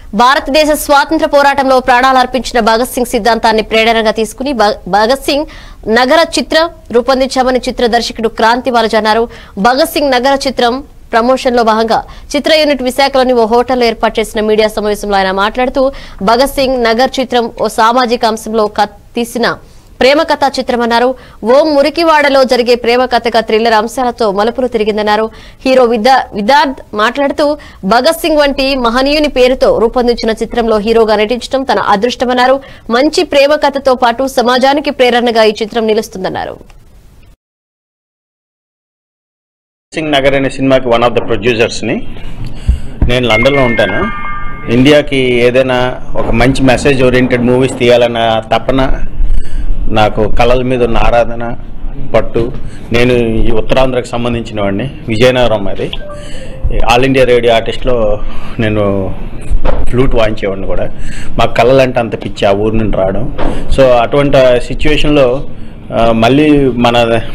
భారతదేశ స్వాతంత్ర పోరాటంలో ప్రాణాలు అర్పించిన భగత్ సింగ్ సిద్ధాంతాన్ని ప్రేరణగా తీసుకుని భ- భగత్ సింగ్ నగర చిత్రం రూపొందించామని చిత్ర దర్శకుడు క్రాంతి వాలజ్ అన్నారు భగత్ సింగ్ నగర చిత్రం ప్రమోషన్ లో భాగంగా చిత్ర యూనిట్ విశాఖలోని ఓ హోటల్లో ఏర్పాటు చేసిన మీడియా సమావేశంలో ఆయన మాట్లాడుతూ భగత్ సింగ్ నగర్ చిత్రం ఓ సామాజిక అంశంలో కత్- తీసిన ప్రేమ కథా చిత్రమన్నారు ఓ మురికివాడలో జరిగే ప్రేమ కథగా థ్రిల్లర్ అంశాలతో మలుపులు తిరిగిందన్నారు హీరో విదా- విదార్థ్ మాట్లాడుతూ భగత్ సింగ్ వంటి మహనీయుని పేరుతో రూపొందించిన చిత్రంలో హీరోగా నటించడం తన అదృష్టమన్నారు మంచి ప్రేమ కథతో పాటు సమాజానికి ప్రేరణగా ఈ చిత్రం నిలుస్తుందన్నారు సింగ్ నగర్ అనే సినిమాకి వన్ ఆఫ్ ద ప్రొడ్యూసర్స్ని నేను లండన్లో ఉంటాను ఇండియాకి ఏదైనా ఒక మంచి మెసేజ్ ఓరియంటెడ్ మూవీస్ తీయాలన్న తపన నాకు కళల మీద ఉన్న ఆరాధన పట్టు నేను ఈ ఉత్తరాంధ్రకు సంబంధించిన వాడిని విజయనగరం అది ఆల్ ఇండియా రేడియో ఆర్టిస్ట్లో నేను ఫ్లూట్ వాయించేవాడిని కూడా మాకు కళలంటే అంత పిచ్చి ఆ ఊరి నుండి రావడం సో అటువంటి సిచ్యువేషన్లో మళ్ళీ మన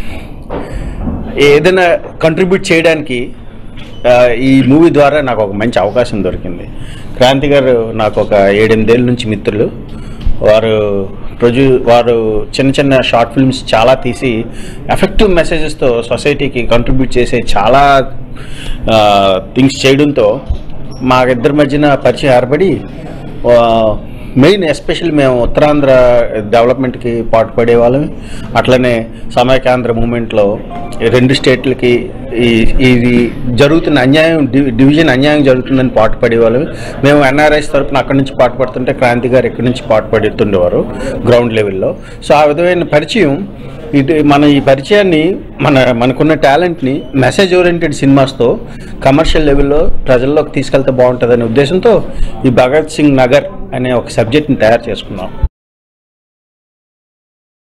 ఏదైనా కంట్రిబ్యూట్ చేయడానికి ఆ, ఈ మూవీ ద్వారా నాకు ఒక మంచి అవకాశం దొరికింది క్రాంతి గారు నాకు ఒక ఏడెనిమిదేళ్ళ నుంచి మిత్రులు వారు ప్రొడ్యూ వారు చిన్న చిన్న షార్ట్ ఫిల్మ్స్ చాలా తీసి ఎఫెక్టివ్ మెసేజెస్తో సొసైటీకి కంట్రిబ్యూట్ చేసే చాలా థింగ్స్ చేయడంతో మా ఇద్దరి మధ్యన పరిచయం ఏర్పడి ఆ, మెయిన్ ఎస్పెషల్ మేము ఉత్తరాంధ్ర డెవలప్మెంట్కి పాటుపడే వాళ్ళం అట్లనే సమైక్యాంధ్ర మూమెంట్లో ఈ రెండు స్టేట్లకి ఈ ఇది జరుగుతున్న అన్యాయం డి- డివిజన్ అన్యాయం జరుగుతుందని పాటుపడే వాళ్ళం మేము ఎన్ఆర్ఐస్ తరపున అక్కడి నుంచి పాటుపడుతుంటే క్రాంతి గారు ఇక్కడి నుంచి పాటుపడుతుండేవారు గ్రౌండ్ లెవెల్లో సో ఆ విధమైన పరిచయం ఇటు మన ఈ పరిచయాన్ని మన మనకున్న టాలెంట్ని మెసేజ్ ఓరియంటెడ్ సినిమాస్తో కమర్షియల్ లెవెల్లో ప్రజల్లోకి తీసుకెళ్తే బాగుంటుందనే ఉద్దేశంతో ఈ భగత్ సింగ్ నగర్ అనే ఒక సబ్జెక్ట్ని తయారు చేసుకున్నాం